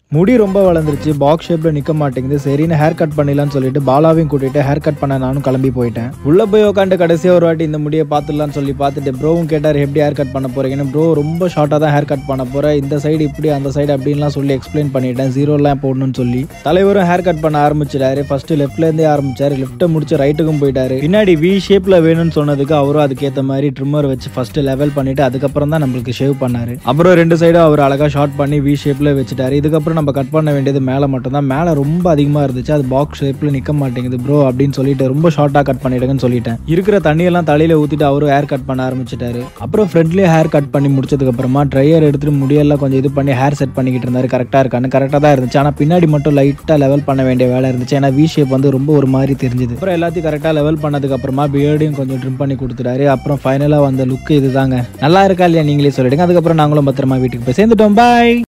முடி ரொம்ப வளர்ந்துருச்சு பாக்ஸ் ஷேப்ல நிக்க மாட்டேங்குது சரின்னு ஹேர் கட் பண்ணிடலாம்னு சொல்லிட்டு பாலாவையும் கூட்டிட்டு ஹேர் கட் பண்ண நானும் கிளம்பி போயிட்டேன் உள்ள போய் உட்காந்து கடைசியா ஒரு வாட்டி இந்த முடியை பார்த்துடலாம்னு சொல்லி பார்த்துட்டு ப்ரோவும் கேட்டார் எப்படி ஹேர் கட் பண்ண போறீங்கன்னு ப்ரோ ரொம்ப ஷார்ட்டாக தான் ஹேர் கட் பண்ண போறேன் இந்த சைடு இப்படி அந்த சைடு அப்படின்லாம் சொல்லி எக்ஸ்பிளைன் பண்ணிட்டேன் ஜீரோலாம் போடணும்னு சொல்லி தலைவரும் ஹேர் கட் பண்ண ஆரம்பிச்சிட்டாரு ஃபர்ஸ்ட் லெஃப்ட்ல இருந்தே ஆரம்பிச்சாரு லெஃப்ட்டை முடிச்சு ரைட்டுக்கும் போயிட்டாரு பின்னாடி வி ஷேப்ல வேணும்னு சொன்னதுக்கு அவரும் அதுக்கேற்ற மாதிரி ட்ரிம்மர் வச்சு ஃபர்ஸ்ட் லெவல் பண்ணிட்டு அதுக்கப்புறம் தான் நம்மளுக்கு ஷேவ் பண்ணாரு அப்புறம் ரெண்டு சைடும் அவர் அழகா ஷார்ட் பண்ணி வி ஷேப்ல வச்சுட்டாரு இதுக்கப்புறம் நம்ம கட் பண்ண வேண்டியது மேலே மட்டும் தான் மேலே ரொம்ப அதிகமா இருந்துச்சு அது பாக்ஸ் ஷேப்ல நிக்க மாட்டேங்குது ப்ரோ அப்படின்னு சொல்லிட்டு ரொம்ப ஷார்ட்டா கட் பண்ணிடுங்கன்னு சொல்லிட்டேன் இருக்கிற தண்ணியெல்லாம் தலையில ஊத்திட்டு அவரும் ஹேர் கட் பண்ண ஆரம்பிச்சிட்டாரு அப்புறம் ஃப்ரண்ட்லயே ஹேர் கட் பண்ணி முடிச்சதுக்கு அப்புறமா ட்ரையர் எடுத்துட்டு முடியெல்லாம் கொஞ்சம் இது பண்ணி ஹேர் செட் பண்ணிக்கிட்டு இருந்தாரு கரெக்டா இருக்கான்னு கரெக்டாக தான் இருந்துச்சு ஆனா பின்னாடி மட்டும் லைட்டா லெவல் பண்ண வேண்டிய வேலை இருந்துச்சு ஏன்னா வி ஷேப் வந்து ரொம்ப ஒரு மாதிரி தெரிஞ்சுது அப்புறம் எல்லாத்தையும் கரெக்டாக லெவல் பண்ணதுக்கு அப்புறமா பியர்டையும் கொஞ்சம் ட்ரிம் பண்ணி கொடுத்துட்டாரு அப்புறம் ஃபைனலாக வந்த லுக் இதுதாங்க நல்லா இருக்கா இல்லையா நீங்களே சொல்லிடுங்க அதுக்கப்புறம் நாங்களும் பத்திரமா வீட்டுக்கு போய் சேர்ந்துட்டோம் பாய்